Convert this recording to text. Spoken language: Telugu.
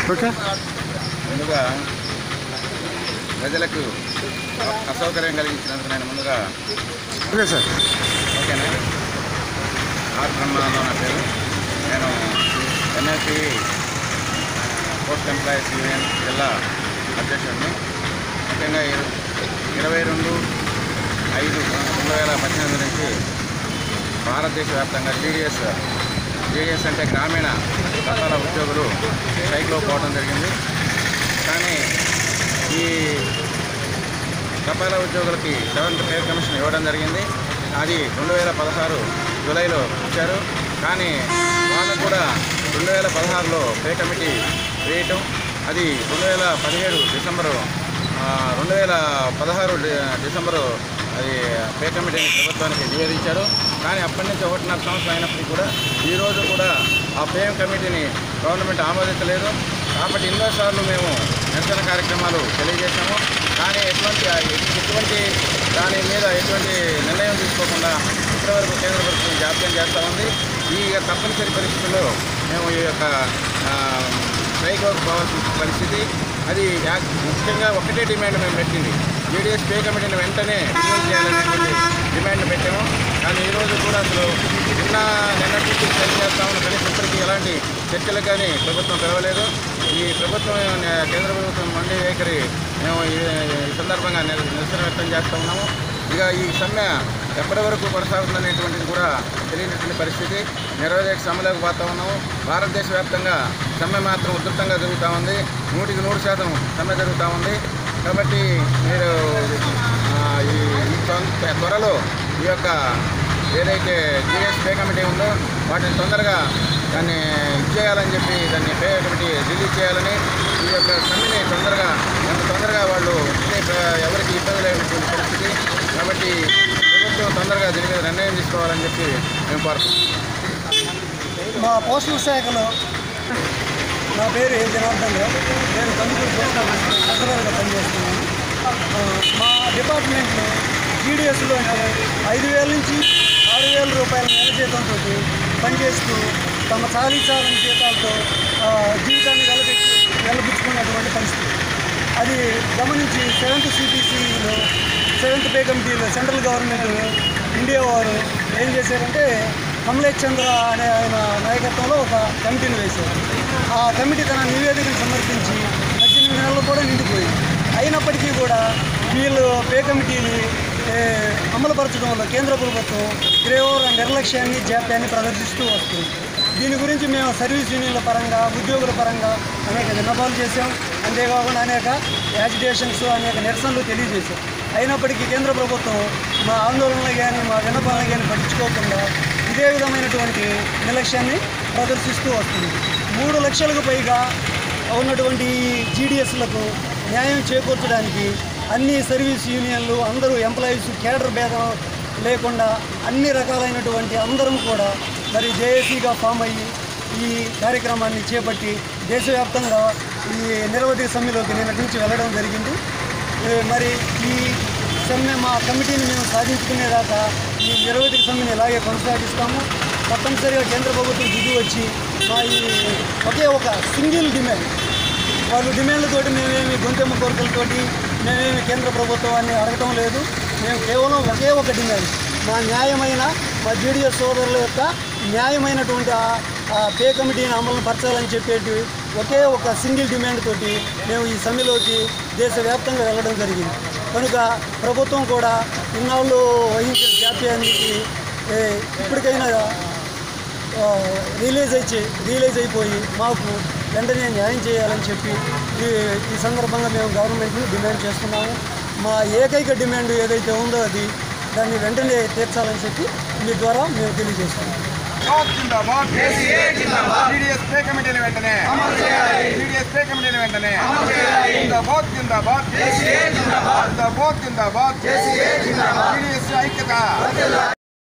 ఓకే ముందుగా ప్రజలకు అసౌకర్యం కలిగించినందుకు నేను ముందుగా ఓకే సార్ ఓకేనా ఆర్ బ్రహ్మానందం నా పేరు నేను ఎన్ఎస్సి పోస్ట్ ఎంప్లాయీస్ యూనియన్ జిల్లా అధ్యక్షుడిని ముఖ్యంగా ఇర- ఇరవై రెండు ఐదు రెండు వేల పద్దెనిమిది నుంచి భారతదేశ వ్యాప్తంగా టీడీఎస్ టీడీఎస్ అంటే గ్రామీణ రకాల ఉద్యోగులు స్ట్రైక్లో పోవడం జరిగింది కానీ ఈ తపాలా ఉద్యోగులకి సెవెంత్ పే కమిషన్ ఇవ్వడం జరిగింది అది రెండు వేల పదహారు జూలైలో ఇచ్చారు కానీ వాళ్ళకు కూడా రెండు వేల పదహారులో పే కమిటీ వేయటం అది రెండు వేల పదిహేడు డిసెంబరు ఆ, రెండు వేల పదహారు డి- డిసెంబరు అది పే కమిటీని ప్రభుత్వానికి నివేదించారు కానీ అప్పటి నుంచి ఒకటిన్నర సంవత్సరం అయినప్పటికీ కూడా ఈరోజు కూడా ఆ పే కమిటీని గవర్నమెంట్ ఆమోదించలేదు కాబట్టి ఎన్నోసార్లు మేము నిరసన కార్యక్రమాలు తెలియజేశాము కానీ ఎటువంటి ఎటువంటి దాని మీద ఎటువంటి నిర్ణయం తీసుకోకుండా ఇప్పటివరకు కేంద్ర ప్రభుత్వం జాప్యం చేస్తూ ఉంది ఈ తప్పనిసరి పరిస్థితుల్లో మేము ఈ యొక్క ఆ, స్ట్రైక్ పోవాల్సిన పరిస్థితి అది యా- ముఖ్యంగా ఒకటే డిమాండ్ మేము పెట్టింది జేడీఎస్ పే కమిటీని వెంటనే రిలీజ్ చేయాలనేటువంటి డిమాండ్ పెట్టాము కానీ ఈరోజు కూడా అసలు నిన్న నిన్నటి నుంచి స్ట్రైక్ చేస్తామని కనీసం ఇప్పటికీ ఎలాంటి చర్చలు కానీ ప్రభుత్వం పిలవలేదు ఈ ప్రభుత్వం నే- కేంద్ర ప్రభుత్వం మండి వైఖరి మేము ఈ ఈ సందర్భంగా నిర- నిరసన వ్యక్తం చేస్తూ ఉన్నాము ఇక ఈ సమ్మె ఎప్పటి వరకు కొనసాగుతుందనేటువంటిది కూడా తెలియనటువంటి పరిస్థితి నిరోధక సమ్మెలోకి పోతా ఉన్నాము భారతదేశ వ్యాప్తంగా సమ్మె మాత్రం ఉధృతంగా జరుగుతూ ఉంది నూటికి నూరు శాతం సమ్మె జరుగుతూ ఉంది కాబట్టి మీరు ఆ, ఈ ఈ తొం- త్వరలో ఈ యొక్క ఏదైతే జీఎస్ పే కమిటీ ఉందో వాటిని తొందరగా దాన్ని ఇచ్చేయాలని చెప్పి దాన్ని పే కమిటీ రిలీజ్ చేయాలని ఈ యొక్క సమ్మెని తొందరగా ఎంత తొందరగా వాళ్ళు ఇచ్చే ప్ర- ఎవరికి ఇబ్బంది లేనటువంటి పరిస్థితి కాబట్టి ప్రభుత్వం తొందరగా దీని మీద నిర్ణయం తీసుకోవాలని చెప్పి మేము కోరుతున్నాం మా పోస్టల్ శాఖలో నా పేరు ఏ జనార్దన్ రావు నేను కందుకూరు పోస్ట్ ఆఫీస్లో కస్టమర్గా పనిచేస్తున్నాను ఆ, మా డిపార్ట్మెంట్లో జీడిఎస్లో ఐదు వేల నుంచి ఆరు వేల రూపాయల నెల జీతంతో పనిచేస్తూ తమ చాలీ చాలని జీతాలతో ఆ, జీవితాన్ని వెలబెట్టి వెలబుచ్చుకున్నటువంటి పరిస్థితి అది గమనించి సెవెంత్ సిపిసిలో సెవెంత్ పే కమిటీలో సెంట్రల్ గవర్నమెంట్ ఇండియా వారు ఏం చేశారంటే కమలేష్ చంద్ర అనే ఆయన నాయకత్వంలో ఒక కమిటీని వేశారు ఆ కమిటీ తన నివేదికను సమర్పించి పద్దెనిమిది నెలలు కూడా నిండిపోయింది అయినప్పటికీ కూడా వీళ్ళు పే కమిటీని ఏ, అమలుపరచడంలో కేంద్ర ప్రభుత్వం తీవ్ర నిర్లక్ష్యాన్ని జాప్యాన్ని ప్రదర్శిస్తూ వస్తుంది దీని గురించి మేము సర్వీస్ యూనియన్ల పరంగా ఉద్యోగుల పరంగా అనేక విన్నపాలు చేశాం అంతేకాకుండా అనేక యాజిటేషన్స్ అనేక నిరసనలు తెలియజేశాం అయినప్పటికీ కేంద్ర ప్రభుత్వం మా ఆందోళనలు కానీ మా విన్నపాలను కానీ పట్టించుకోకుండా ఇదే విధమైనటువంటి నిర్లక్ష్యాన్ని ప్రదర్శిస్తూ వస్తుంది మూడు లక్షలకు పైగా ఉన్నటువంటి జీడిఎస్లకు న్యాయం చేకూర్చడానికి అన్ని సర్వీస్ యూనియన్లు అందరూ ఎంప్లాయీస్ కేడర్ భేదం లేకుండా అన్ని రకాలైనటువంటి అందరం కూడా మరి జేఏసీగా ఫామ్ అయ్యి ఈ కార్యక్రమాన్ని చేపట్టి దేశవ్యాప్తంగా ఈ నిరవధిక సమ్మెలోకి నిన్నటి నుంచి వెళ్ళడం జరిగింది ఏ, మరి ఈ సమ్మె మా కమిటీని మేము సాధించుకునేదాకా ఈ నిరవధిక సమ్మెని ఇలాగే కొనసాగిస్తాము తప్పనిసరిగా కేంద్ర ప్రభుత్వం దిగి వచ్చి మా ఈ ఒకే ఒక సింగిల్ డిమాండ్ వాళ్ళు డిమాండ్లతోటి మేమేమి గొంతెమ్మ కోరికలతోటి మేమేమి కేంద్ర ప్రభుత్వాన్ని అడగటం లేదు మేము కేవలం ఒకే ఒక డిమాండ్ మా న్యాయమైన మా జేడీఎస్ సోదరుల యొక్క న్యాయమైనటువంటి ఆ- ఆ పే కమిటీని అమలు పరచాలని చెప్పేటి ఒకే ఒక సింగిల్ డిమాండ్ తోటి మేము ఈ సమ్మెలోకి దేశవ్యాప్తంగా వెళ్ళడం జరిగింది కనుక ప్రభుత్వం కూడా ఇన్నాళ్ళు వహించిన జాప్యానికి ఏ, ఇప్పటికైనా ఆ, రిలీజ్ అయితే రిలీజ్ అయిపోయి మాకు వెంటనే న్యాయం చేయాలని చెప్పి ఈ ఈ సందర్భంగా మేము గవర్నమెంట్ని డిమాండ్ చేస్తున్నాము మా ఏకైక డిమాండ్ ఏదైతే ఉందో అది దాన్ని వెంటనే తీర్చాలని చెప్పి మీ ద్వారా మేము తెలియజేస్తున్నాం జిందాబాద్ టీడీఎస్ పే కమిటీని వెంటనే టీడీఎస్ పే కమిటీని వెంటనే జిందాబాద్ జిందాబాద్ జిందాబాద్ జిందాబాద్ టీడీఎస్ ఐక్యత